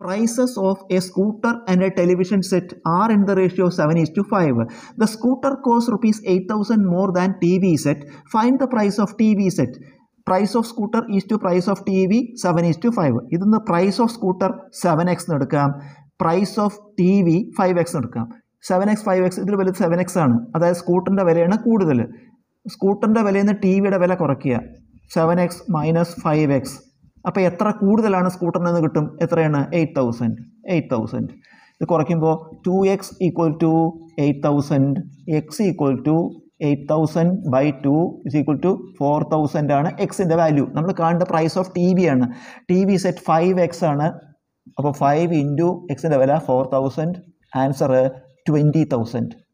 Prices of a scooter and a television set are in the ratio 7 is to 5. The scooter costs rupees 8000 more than TV set. Find the price of TV set. Price of scooter is to price of TV seven is to five ഇതിന്ന് price of scooter seven X എടുക്കാം price of TV five X എടുക്കാം seven X five X ഇതിൽ വലുത് seven X ആണ് അതായത് സ്കൂട്ടറിൻ്റെ വിലയാണ് കൂടുതൽ സ്കൂട്ടറിൻ്റെ വിലയിൽ നിന്ന് ടി വിയുടെ വില കുറയ്ക്കുക seven X minus five X അപ്പോൾ എത്ര കൂടുതലാണ് സ്കൂട്ടറിൽ നിന്ന് കിട്ടും എത്രയാണ് എയ്റ്റ് തൗസൻഡ് എയ്റ്റ് തൗസൻഡ് ഇത് കുറയ്ക്കുമ്പോൾ two X equal to eight thousand X equal to eight thousand by two is equal to four thousand ആണ് എക്സിൻ്റെ വാല്യൂ നമ്മൾ കാണേണ്ട പ്രൈസ് ഓഫ് ടി വി ആണ് TV set five X ആണ് അപ്പോൾ five into എക്സിൻ്റെ വില four thousand answer twenty thousand